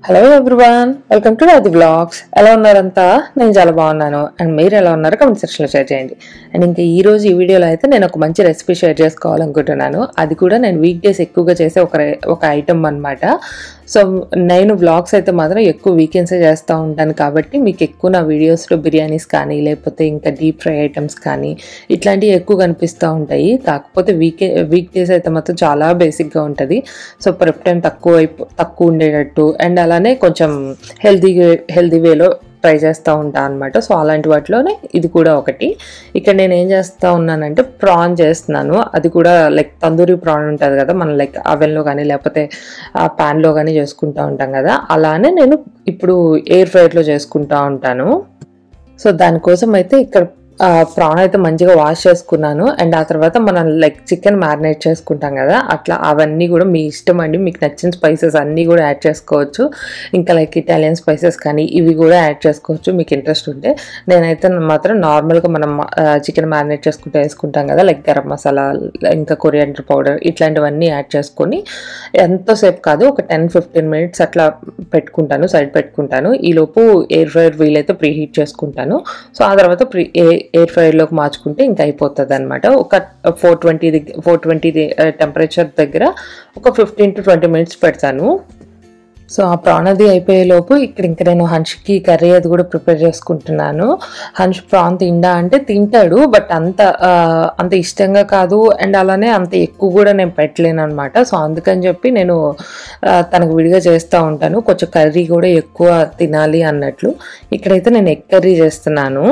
hello everyone welcome to Radhi blogs ఎలా ఉన్నారంతా నేను చాలా బాగున్నాను అండ్ మీరు ఎలా ఉన్నారో కమెంట్ సెక్షన్లో షేర్ చేయండి అండ్ ఇంకా ఈ రోజు ఈ వీడియోలో అయితే నేను ఒక మంచి రెసిపీ షేర్ చేసుకోవాలనుకుంటున్నాను అది కూడా నేను వీక్ డేస్ ఎక్కువగా చేసే ఒక రె- ఒక ఐటమ్ అన్నమాట సో నేను వ్లాగ్స్ అయితే మాత్రం ఎక్కువ వీకెండ్సే చేస్తూ ఉంటాను కాబట్టి మీకు ఎక్కువ నా వీడియోస్లో బిర్యానీస్ కానీ లేకపోతే ఇంకా డీప్ ఫ్రై ఐటమ్స్ కానీ ఇట్లాంటివి ఎక్కువ కనిపిస్తూ ఉంటాయి కాకపోతే వీకే వీక్ డేస్ అయితే మాత్రం చాలా బేసిక్గా ఉంటుంది సో ప్రెప్ టైం తక్కువ అయిపో తక్కువ ఉండేటట్టు అండ్ అలానే కొంచెం హెల్తీ హెల్తీ వేలో ట్రై చేస్తూ ఉంటాను అనమాట సో అలాంటి వాటిలోనే ఇది కూడా ఒకటి ఇక్కడ నేను ఏం చేస్తూ ఉన్నానంటే ప్రాన్ చేస్తున్నాను అది కూడా లైక్ తందూరి ప్రాన్ ఉంటుంది కదా మనం లైక్ అవెన్లో కానీ లేకపోతే ప్యాన్లో కానీ చేసుకుంటూ ఉంటాం కదా అలానే నేను ఇప్పుడు ఎయిర్ ఫ్రైట్లో చేసుకుంటూ ఉంటాను సో దానికోసం అయితే ఇక్కడ ప్రాన్ అయితే మంచిగా వాష్ చేసుకున్నాను అండ్ ఆ తర్వాత మనం లైక్ చికెన్ మ్యారినేట్ చేసుకుంటాం కదా అట్లా అవన్నీ కూడా మీ ఇష్టం అండి మీకు నచ్చిన స్పైసెస్ అన్నీ కూడా యాడ్ చేసుకోవచ్చు ఇంకా లైక్ ఇటాలియన్ స్పైసెస్ కానీ ఇవి కూడా యాడ్ చేసుకోవచ్చు మీకు ఇంట్రెస్ట్ ఉంటే నేనైతే మాత్రం నార్మల్గా మనం చికెన్ మ్యారినేట్ చేసుకుంటే వేసుకుంటాం కదా లైక్ గరం మసాలా ఇంకా కొరియాండర్ పౌడర్ ఇట్లాంటివన్నీ యాడ్ చేసుకొని ఎంతోసేపు కాదు ఒక టెన్ ఫిఫ్టీన్ మినిట్స్ అట్లా పెట్టుకుంటాను సైడ్ పెట్టుకుంటాను ఈలోపు ఎయిర్ ఫ్రైర్ వీలైతే ప్రీ హీట్ చేసుకుంటాను సో ఆ తర్వాత ప్రీ ఎయిర్ ఫ్రైర్లోకి మార్చుకుంటే ఇంకా అయిపోతుంది అనమాట ఒక ఫోర్ ట్వంటీ దగ్గర ఫోర్ ట్వంటీ టెంపరేచర్ దగ్గర ఒక ఫిఫ్టీన్ టు ట్వంటీ మినిట్స్ పెడతాను సో ఆ ప్రాన్ అది అయిపోయే లోపు ఇక్కడ ఇంకా నేను హన్ష్కి కర్రీ అది కూడా ప్రిపేర్ చేసుకుంటున్నాను హన్ష్ ప్రాన్ తిండా అంటే తింటాడు బట్ అంత ఆ, అంత ఇష్టంగా కాదు అండ్ అలానే అంత ఎక్కువ కూడా నేను పెట్టలేను అనమాట సో అందుకని చెప్పి నేను ఆ, తనకు విడిగా చేస్తూ ఉంటాను కొంచెం కర్రీ కూడా ఎక్కువ తినాలి అన్నట్లు ఇక్కడైతే నేను ఎగ్ కర్రీ చేస్తున్నాను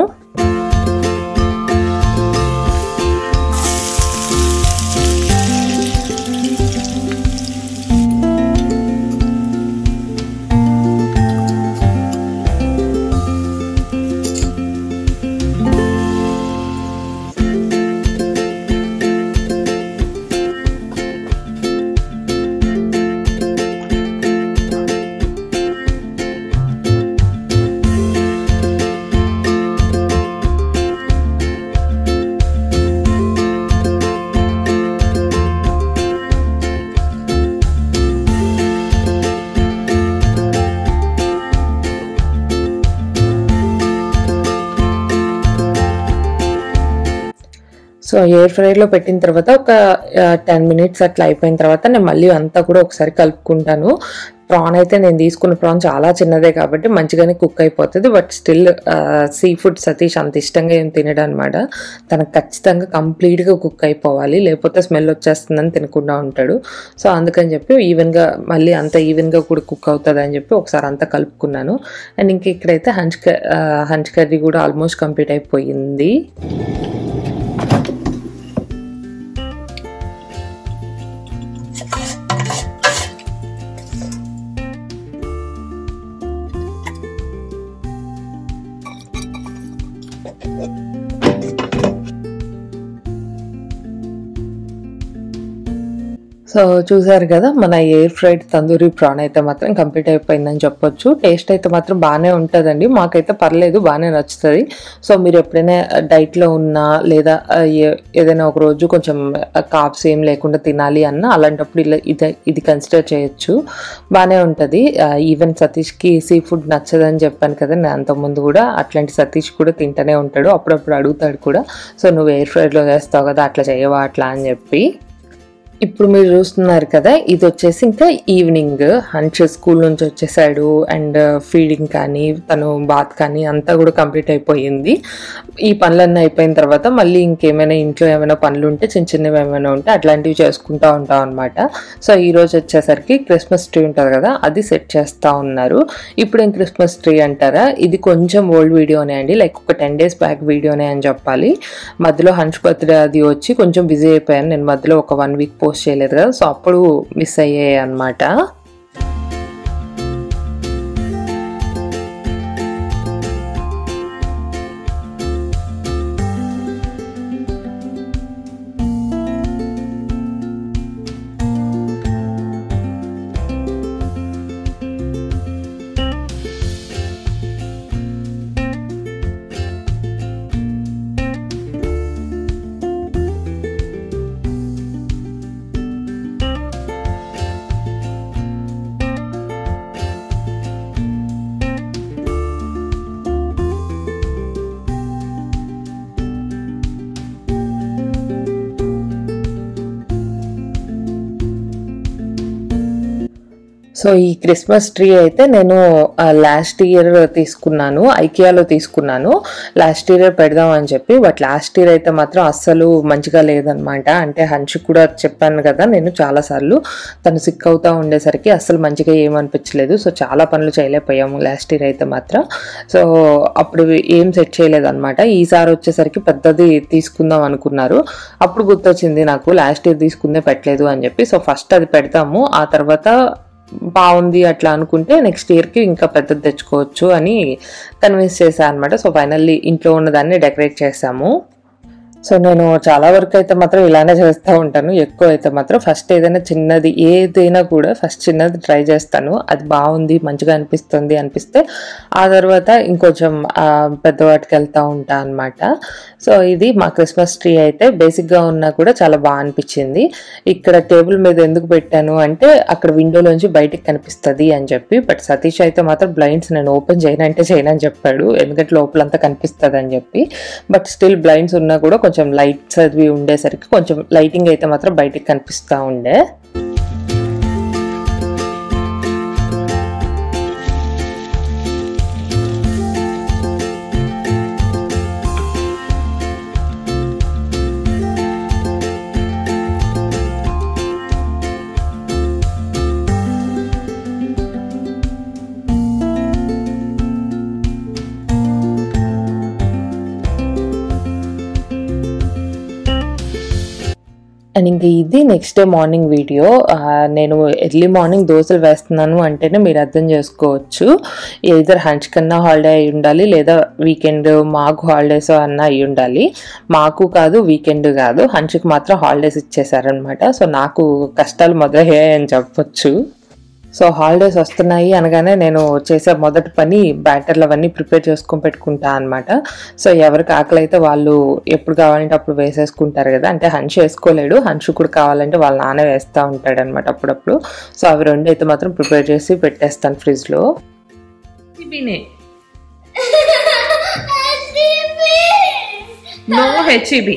సో ఎయిర్ ఫ్రైలో పెట్టిన తర్వాత ఒక టెన్ మినిట్స్ అట్లా అయిపోయిన తర్వాత నేను మళ్ళీ అంతా కూడా ఒకసారి కలుపుకుంటాను ప్రాన్ అయితే నేను తీసుకున్న ప్రాన్ చాలా చిన్నదే కాబట్టి మంచిగానే కుక్ అయిపోతుంది but still seafood Satish అంత ఇష్టంగా ఏం తినడం అనమాట తనకు ఖచ్చితంగా కంప్లీట్గా కుక్ అయిపోవాలి లేకపోతే స్మెల్ వచ్చేస్తుందని తినకుండా ఉంటాడు సో అందుకని చెప్పి ఈవెన్గా మళ్ళీ అంత ఈవెన్గా కూడా కుక్ అవుతుంది అని చెప్పి ఒకసారి అంతా కలుపుకున్నాను అండ్ ఇంక ఇక్కడైతే హంచ్ క- ఆ, హంచ్ కర్రీ కూడా ఆల్మోస్ట్ కంప్లీట్ అయిపోయింది సో చూసారు కదా మన ఎయిర్ ఫ్రైడ్ తందూరి ప్రాన్ అయితే మాత్రం కంప్లీట్ అయిపోయిందని చెప్పొచ్చు టేస్ట్ అయితే మాత్రం బాగానే ఉంటుందండి మాకైతే పర్లేదు బాగానే నచ్చుతుంది సో మీరు ఎప్పుడైనా డైట్లో ఉన్నా లేదా ఆ, ఏ- ఏదైనా ఒక రోజు కొంచెం కాప్స్ ఏం లేకుండా తినాలి అన్న అలాంటప్పుడు ఇలా ఇది ఇది కన్సిడర్ చేయొచ్చు బాగానే ఉంటుంది ఈవెన్ సతీష్కి సీ ఫుడ్ నచ్చదని చెప్పాను కదా నేను అంతకుముందు కూడా అట్లాంటి సతీష్ కూడా తింటూనే ఉంటాడు అప్పుడప్పుడు అడుగుతాడు కూడా సో నువ్వు ఎయిర్ ఫ్రైడ్లో చేస్తావు కదా అట్లా చేయవా అట్లా అని చెప్పి ఇప్పుడు మీరు చూస్తున్నారు కదా ఇది వచ్చేసి ఇంకా ఈవినింగ్ హంచ్ స్కూల్ నుంచి వచ్చేసాడు అండ్ ఫీడింగ్ కానీ తను బాత్ కానీ అంతా కూడా కంప్లీట్ అయిపోయింది ఈ పనులన్నీ అయిపోయిన తర్వాత మళ్ళీ ఇంకేమైనా ఇంట్లో ఏమైనా పనులు ఉంటే చిన్న చిన్నవి ఏమైనా ఉంటే అట్లాంటివి చేసుకుంటూ ఉంటాం అనమాట సో ఈ రోజు వచ్చేసరికి క్రిస్మస్ ట్రీ ఉంటుంది కదా అది సెట్ చేస్తూ ఉన్నారు ఇప్పుడు ఏం క్రిస్మస్ ట్రీ అంటారా ఇది కొంచెం ఓల్డ్ వీడియోనే అండి లైక్ ఒక టెన్ డేస్ బ్యాక్ వీడియోనే అని చెప్పాలి మధ్యలో హంచ్ బర్త్డే అది వచ్చి కొంచెం బిజీ అయిపోయాను నేను మధ్యలో ఒక వన్ వీక్ పోస్ట్ చేయలేదు కదా సో అప్పుడు మిస్ అయ్యాయి అనమాట సో ఈ క్రిస్మస్ ట్రీ అయితే నేను లాస్ట్ ఇయర్ తీసుకున్నాను ఐకియాలో తీసుకున్నాను లాస్ట్ ఇయర్ పెడదాం అని చెప్పి బట్ లాస్ట్ ఇయర్ అయితే మాత్రం అస్సలు మంచిగా లేదనమాట అంటే హంచ్ కూడా చెప్పాను కదా నేను చాలాసార్లు తను సిక్ అవుతా ఉండేసరికి అస్సలు మంచిగా ఏమనిపించలేదు సో చాలా పనులు చేయలేకపోయాము లాస్ట్ ఇయర్ అయితే మాత్రం సో అప్పుడు ఏం సెట్ చేయలేదన్నమాట ఈసారి వచ్చేసరికి పెద్దది తీసుకుందాం అనుకున్నారు అప్పుడు గుర్తొచ్చింది నాకు లాస్ట్ ఇయర్ తీసుకుందే పెట్టలేదు అని చెప్పి సో ఫస్ట్ అది పెడతాము ఆ తర్వాత బాగుంది అట్లా అనుకుంటే నెక్స్ట్ ఇయర్కి ఇంకా పెద్దది తెచ్చుకోవచ్చు అని కన్విన్స్ చేశాను అనమాట సో ఫైనల్లీ ఇంట్లో ఉన్నదాన్ని డెకరేట్ చేసాము సో నేను చాలా వరకు అయితే మాత్రం ఇలానే చేస్తూ ఉంటాను ఎక్కువ అయితే మాత్రం ఫస్ట్ ఏదైనా చిన్నది ఏదైనా కూడా ఫస్ట్ చిన్నది ట్రై చేస్తాను అది బాగుంది మంచిగా అనిపిస్తుంది అనిపిస్తే ఆ తర్వాత ఇంకొంచెం ఆ, పెద్ద వాటికి వెళ్తూ ఉంటా అనమాట సో ఇది మా క్రిస్మస్ ట్రీ అయితే బేసిక్గా ఉన్నా కూడా చాలా బాగా అనిపించింది ఇక్కడ టేబుల్ మీద ఎందుకు పెట్టాను అంటే అక్కడ విండోలోంచి బయటికి కనిపిస్తుంది అని చెప్పి బట్ సతీష్ అయితే మాత్రం బ్లైండ్స్ నేను ఓపెన్ చేయను అంటే చేయను అని చెప్పాడు ఎందుకంటే లోపలంతా కనిపిస్తుంది అని చెప్పి బట్ స్టిల్ బ్లైండ్స్ ఉన్నా కూడా కొంచెం లైట్స్ అవి ఉండేసరికి కొంచెం లైటింగ్ అయితే మాత్రం బయటికి కనిపిస్తూ ఉండే అండ్ ఇంకా ఇది నెక్స్ట్ డే మార్నింగ్ వీడియో ఆ, నేను ఎర్లీ మార్నింగ్ దోశలు వేస్తున్నాను అంటేనే మీరు అర్థం చేసుకోవచ్చు ఇద్దరు హంచ్ కన్నా హాలిడే అయి ఉండాలి లేదా వీకెండ్ మాకు హాలిడేస్ అన్న అయి ఉండాలి మాకు కాదు వీకెండ్ కాదు హంచ్కి మాత్రం హాలిడేస్ ఇచ్చేసారనమాట సో నాకు కష్టాలు మొదలయ్యాయని చెప్పొచ్చు సో హాలిడేస్ వస్తున్నాయి అనగానే నేను చేసే మొదటి పని బ్యాటర్లు అవన్నీ ప్రిపేర్ చేసుకొని పెట్టుకుంటా అనమాట సో ఎవరికి ఆకలి అయితే వాళ్ళు ఎప్పుడు కావాలంటే అప్పుడు వేసేసుకుంటారు కదా అంటే హన్ష్ వేసుకోలేడు హన్ష్ కూడా కావాలంటే వాళ్ళ నాన్న వేస్తూ ఉంటాడు అనమాట అప్పుడప్పుడు సో అవి రెండు అయితే మాత్రం ప్రిపేర్ చేసి పెట్టేస్తాను ఫ్రిడ్జ్లో నో హెచ్ఈబి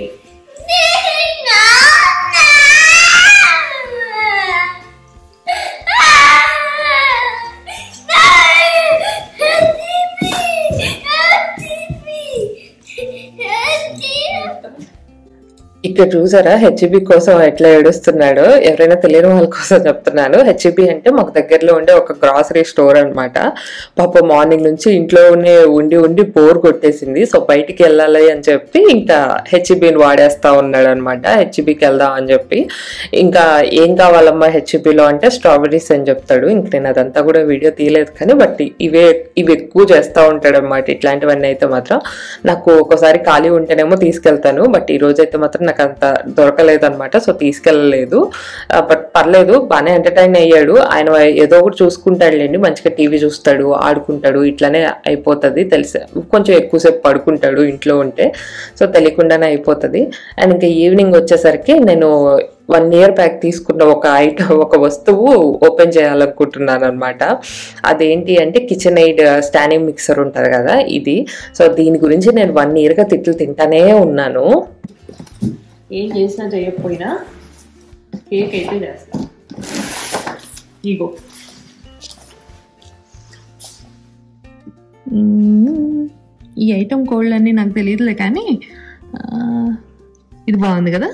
ఇక్కడ చూసారా హెచ్ఈబి కోసం ఎట్లా ఏడుస్తున్నాడో ఎవరైనా తెలియని వాళ్ళ కోసం చెప్తున్నాను హెచ్ఈబి అంటే మాకు దగ్గరలో ఉండే ఒక గ్రాసరీ స్టోర్ అన్నమాట పాప మార్నింగ్ నుంచి ఇంట్లోనే ఉండి ఉండి బోర్ కొట్టేసింది సో బయటికి వెళ్ళాలి అని చెప్పి ఇంకా హెచ్ఈబిని వాడేస్తా ఉన్నాడు అనమాట హెచ్ఈబికి వెళ్దాం అని చెప్పి ఇంకా ఏం కావాలమ్మా హెచ్ఈబిలో అంటే స్ట్రాబెరీస్ అని చెప్తాడు ఇంక నేను అదంతా కూడా వీడియో తీయలేదు కానీ బట్ ఇవే ఇవి ఎక్కువ చేస్తూ ఉంటాడు అనమాట ఇట్లాంటివన్నీ అయితే మాత్రం నాకు ఒకసారి ఖాళీ ఉంటేనేమో తీసుకెళ్తాను బట్ ఈ రోజు అయితే మాత్రం నాకు అంత దొరకలేదు అనమాట సో తీసుకెళ్ళలేదు బట్ పర్లేదు బాగానే ఎంటర్టైన్ అయ్యాడు ఆయన ఏదో ఒకటి చూసుకుంటాడులేండి మంచిగా టీవీ చూస్తాడు ఆడుకుంటాడు ఇట్లానే అయిపోతుంది తెలిసి కొంచెం ఎక్కువసేపు పడుకుంటాడు ఇంట్లో ఉంటే సో తెలియకుండానే అయిపోతుంది అండ్ ఇంకా ఈవినింగ్ వచ్చేసరికి నేను వన్ ఇయర్ బ్యాక్ తీసుకున్న ఒక ఐటమ్ ఒక వస్తువు ఓపెన్ చేయాలనుకుంటున్నాను అనమాట అదేంటి అంటే కిచెన్ ఎయిడ్ స్టాండింగ్ మిక్సర్ ఉంటుంది కదా ఇది సో దీని గురించి నేను వన్ ఇయర్గా తిట్లు తింటానే ఉన్నాను ఏం చేసినా చేయకపోయినా కేక్ అయితే చేస్తా ఇగో ఈ ఐటమ్ కోల్డ్ అన్నీ నాకు తెలియదులే కానీ ఆ, ఇది బాగుంది కదా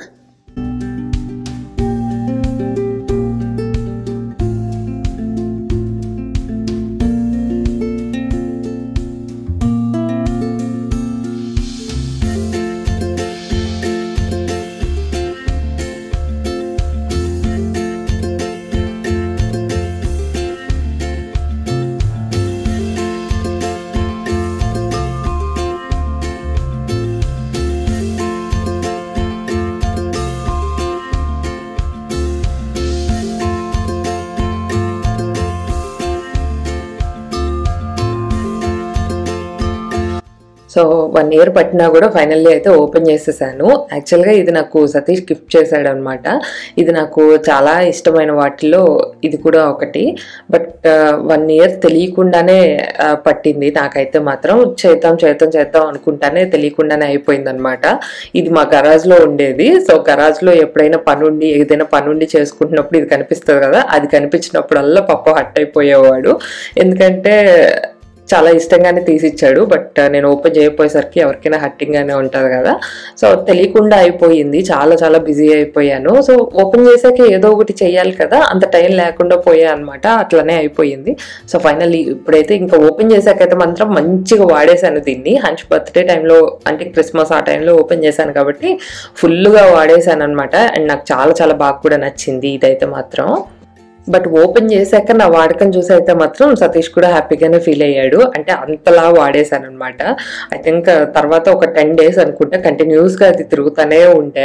సో వన్ ఇయర్ పట్టినా కూడా ఫైనల్లీ అయితే ఓపెన్ చేసేసాను యాక్చువల్గా ఇది నాకు సతీష్ గిఫ్ట్ చేశాడు అనమాట ఇది నాకు చాలా ఇష్టమైన వాటిలో ఇది కూడా ఒకటి బట్ వన్ ఇయర్ తెలియకుండానే ఆ, పట్టింది నాకైతే మాత్రం చేద్దాం చేద్దాం చేద్దాం అనుకుంటానే తెలియకుండానే అయిపోయింది అనమాట ఇది మా గరాజ్లో ఉండేది సో గరాజ్లో ఎప్పుడైనా పని ఉండి ఏదైనా పని ఉండి చేసుకుంటున్నప్పుడు ఇది కనిపిస్తుంది కదా అది కనిపించినప్పుడల్లా పప్ప హట్ అయిపోయేవాడు ఎందుకంటే చాలా ఇష్టంగానే తీసిచ్చాడు బట్ నేను ఓపెన్ చేయకపోయేసరికి ఎవరికైనా హట్టింగ్ గానే ఉంటుంది కదా సో తెలియకుండా అయిపోయింది చాలా చాలా బిజీ అయిపోయాను సో ఓపెన్ చేసాక ఏదో ఒకటి చేయాలి కదా అంత టైం లేకుండా పోయా అనమాట అట్లనే అయిపోయింది సో ఫైనల్లీ ఇప్పుడైతే ఇంకా ఓపెన్ చేశాకైతే మాత్రం మంచిగా వాడేశాను దీన్ని హంచ్ బర్త్డే టైంలో అంటే క్రిస్మస్ ఆ టైంలో ఓపెన్ చేశాను కాబట్టి ఫుల్గా వాడేశాను అనమాట అండ్ నాకు చాలా చాలా బాగా కూడా నచ్చింది ఇదైతే మాత్రం బట్ ఓపెన్ చేశాక నా వాడకం చూసి అయితే మాత్రం సతీష్ కూడా హ్యాపీగానే ఫీల్ అయ్యాడు అంటే అంతలా వాడేశాను అనమాట ఐ థింక్ తర్వాత ఒక టెన్ డేస్ అనుకుంటే కంటిన్యూస్గా అది తిరుగుతూనే ఉంటే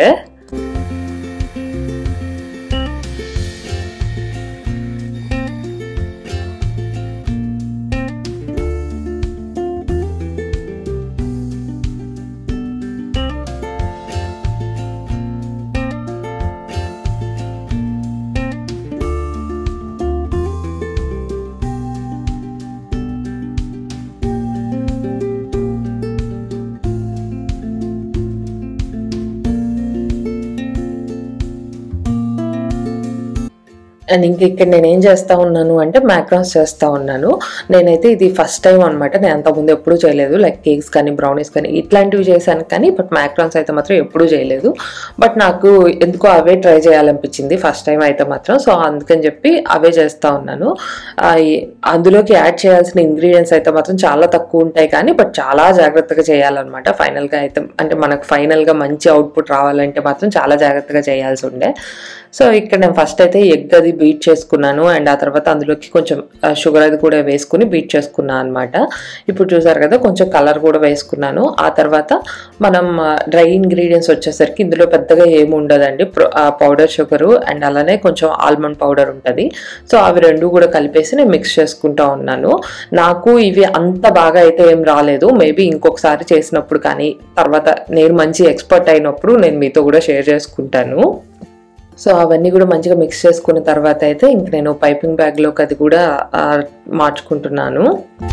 అండ్ ఇంక ఇక్కడ నేను ఏం చేస్తా ఉన్నాను అంటే మ్యాక్రాన్స్ చేస్తా ఉన్నాను నేనైతే ఇది ఫస్ట్ టైం అనమాట నేను అంతకుముందు ఎప్పుడూ చేయలేదు లైక్ కేక్స్ కానీ బ్రౌనీస్ కానీ ఇట్లాంటివి చేశాను కానీ బట్ మ్యాక్రాన్స్ అయితే మాత్రం ఎప్పుడూ చేయలేదు బట్ నాకు ఎందుకో అవే ట్రై చేయాలనిపించింది ఫస్ట్ టైం అయితే మాత్రం సో అందుకని చెప్పి అవే చేస్తా ఉన్నాను ఆ, ఈ- అందులోకి యాడ్ చేయాల్సిన ఇంగ్రీడియంట్స్ అయితే మాత్రం చాలా తక్కువ ఉంటాయి కానీ బట్ చాలా జాగ్రత్తగా చేయాలన్నమాట ఫైనల్గా అయితే అంటే మనకు ఫైనల్గా మంచి అవుట్పుట్ రావాలంటే మాత్రం చాలా జాగ్రత్తగా చేయాల్సి ఉండే సో ఇక్కడ నేను ఫస్ట్ అయితే ఎగ్ అది బీట్ చేసుకున్నాను అండ్ ఆ తర్వాత అందులోకి కొంచెం షుగర్ అది కూడా వేసుకుని బీట్ చేసుకున్నాను అనమాట ఇప్పుడు చూసారు కదా కొంచెం కలర్ కూడా వేసుకున్నాను ఆ తర్వాత మనం డ్రై ఇంగ్రీడియంట్స్ వచ్చేసరికి ఇందులో పెద్దగా ఏమి ఉండదండి పౌడర్ షుగరు అండ్ అలానే కొంచెం ఆల్మండ్ పౌడర్ ఉంటుంది సో అవి రెండు కూడా కలిపేసి నేను మిక్స్ చేసుకుంటా ఉన్నాను నాకు ఇవి అంత బాగా అయితే ఏం రాలేదు మేబీ ఇంకొకసారి చేసినప్పుడు కానీ తర్వాత నేను మంచి ఎక్స్పర్ట్ అయినప్పుడు నేను మీతో కూడా షేర్ చేసుకుంటాను సో అవన్నీ కూడా మంచిగా మిక్స్ చేసుకున్న తర్వాత అయితే ఇంక నేను పైపింగ్ బ్యాగ్లోకి అది కూడా ఆ, మార్చుకుంటున్నాను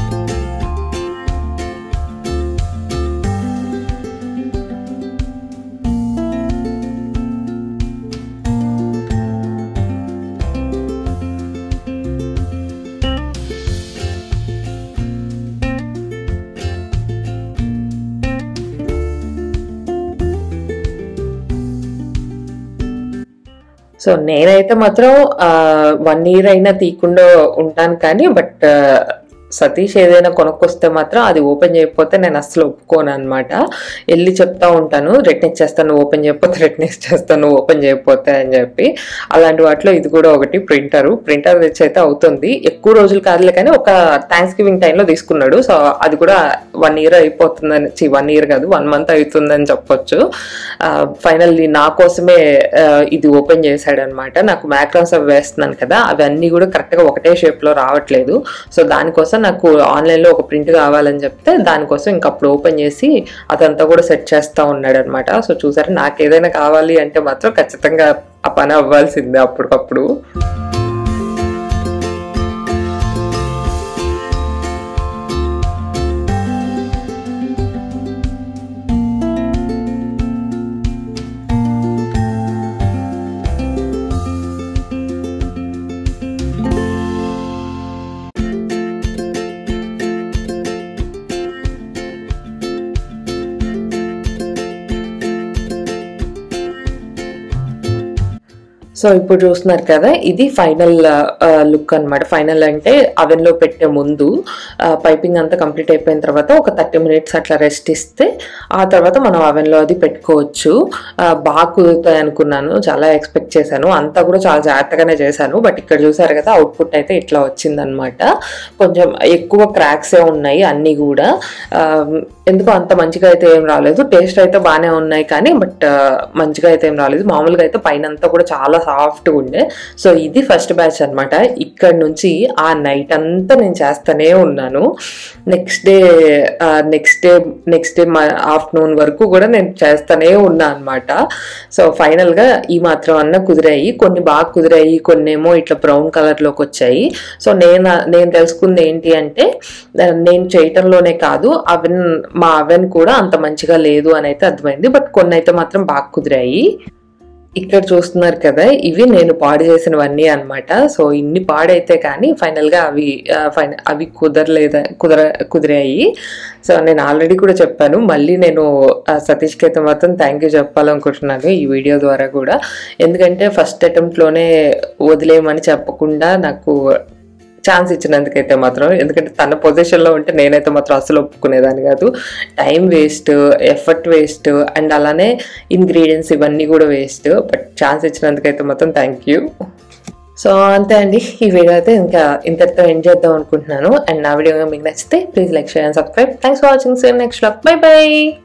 సో నేనైతే మాత్రం వన్ ఇయర్ అయినా తీయకుండా ఉంటాను కానీ బట్ సతీష్ ఏదైనా కొనుక్కొస్తే మాత్రం అది ఓపెన్ చేయకపోతే నేను అస్సలు ఒప్పుకోను అనమాట వెళ్ళి చెప్తా ఉంటాను రిటర్న్ ఇచ్చేస్తాను ఓపెన్ చేయకపోతే రిటర్న్ ఇచ్చేస్తాను ఓపెన్ చేయకపోతే అని చెప్పి అలాంటి వాటిలో ఇది కూడా ఒకటి ప్రింటర్ ప్రింటర్ తెచ్చి అయితే అవుతుంది ఎక్కువ రోజులు కాదులే కానీ ఒక థ్యాంక్స్ గివింగ్ టైంలో తీసుకున్నాడు సో అది కూడా వన్ ఇయర్ అయిపోతుందని వన్ ఇయర్ కాదు వన్ మంత్ అవుతుందని చెప్పొచ్చు ఫైనల్లీ నా కోసమే ఆ, ఇది ఓపెన్ చేశాడు అనమాట నాకు మ్యాక్రాన్స్ అవి వేస్తున్నాను కదా అవి అన్నీ కూడా కరెక్ట్గా ఒకటే షేప్లో రావట్లేదు సో దానికోసం నాకు ఆన్లైన్లో ఒక ప్రింట్ కావాలని చెప్తే దానికోసం ఇంక అప్పుడు ఓపెన్ చేసి అదంతా కూడా సెట్ చేస్తూ ఉన్నాడు అనమాట సో చూసారా నాకు ఏదైనా కావాలి అంటే మాత్రం ఖచ్చితంగా ఆ పని అవ్వాల్సిందే అప్పటికప్పుడు సో ఇప్పుడు చూస్తున్నారు కదా ఇది ఫైనల్ లుక్ అన్నమాట ఫైనల్ అంటే oven లో పెట్టే ముందు పైపింగ్ అంతా కంప్లీట్ అయిపోయిన తర్వాత ఒక థర్టీ మినిట్స్ అట్లా రెస్ట్ ఇస్తే ఆ తర్వాత మనం oven లో అది పెట్టుకోవచ్చు ఆ, బాగా కుదురుతాయి అనుకున్నాను చాలా ఎక్స్పెక్ట్ చేశాను అంతా కూడా చాలా జాగ్రత్తగానే చేశాను బట్ ఇక్కడ చూసారు కదా అవుట్పుట్ అయితే ఇట్లా వచ్చిందనమాట కొంచెం ఎక్కువ క్రాక్సే ఉన్నాయి అన్నీ కూడా ఆ, ఎందుకో అంత మంచిగా అయితే ఏం రాలేదు టేస్ట్ అయితే బాగానే ఉన్నాయి కానీ బట్ మంచిగా అయితే ఏం రాలేదు మామూలుగా అయితే పైన అంతా కూడా చాలా సాఫ్ట్గా ఉండే సో ఇది ఫస్ట్ బ్యాచ్ అనమాట ఇక్కడ నుంచి ఆ నైట్ అంతా నేను చేస్తూనే ఉన్నాను next day next day next day afternoon వరకు కూడా నేను చేస్తూనే ఉన్నా అనమాట సో ఫైనల్గా ఈ మాత్రం అన్న కుదిరాయి కొన్ని బాగా కుదిరాయి కొన్ని ఏమో ఇట్లా బ్రౌన్ కలర్లోకి వచ్చాయి సో నేను నేను తెలుసుకుంది ఏంటి అంటే నేను చేయటంలోనే కాదు అవెన్ మా అవెన్ కూడా అంత మంచిగా లేదు అని అయితే అర్థమైంది బట్ కొన్ని అయితే మాత్రం బాగా కుదిరాయి ఇక్కడ చూస్తున్నారు కదా ఇవి నేను పాడు చేసినవన్నీ అన్నమాట సో ఇన్ని పాడైతే కానీ ఫైనల్గా అవి ఆ, ఫైన అవి కుదరలేదా కుదర కుదిరాయి సో నేను ఆల్రెడీ కూడా చెప్పాను మళ్ళీ నేను ఆ, సతీష్కి అయితే మాత్రం థ్యాంక్ యూ చెప్పాలనుకుంటున్నాను ఈ వీడియో ద్వారా కూడా ఎందుకంటే ఫస్ట్ అటెంప్ట్లోనే వదిలేయమని చెప్పకుండా నాకు ఛాన్స్ ఇచ్చినందుకైతే మాత్రం ఎందుకంటే తన పొజిషన్లో ఉంటే నేనైతే మాత్రం అసలు ఒప్పుకునేదాన్ని కాదు time waste effort waste and అలానే ఇంగ్రీడియంట్స్ ఇవన్నీ కూడా వేస్ట్ బట్ ఛాన్స్ ఇచ్చినందుకైతే మాత్రం థ్యాంక్ యూ సో అంతే అండి ఈ వీడియో అయితే ఇంకా ఇంతటితో ఎండ్ చేద్దాం అనుకుంటున్నాను అండ్ నా వీడియో మీకు నచ్చితే please like share and subscribe thanks for watching same next bye by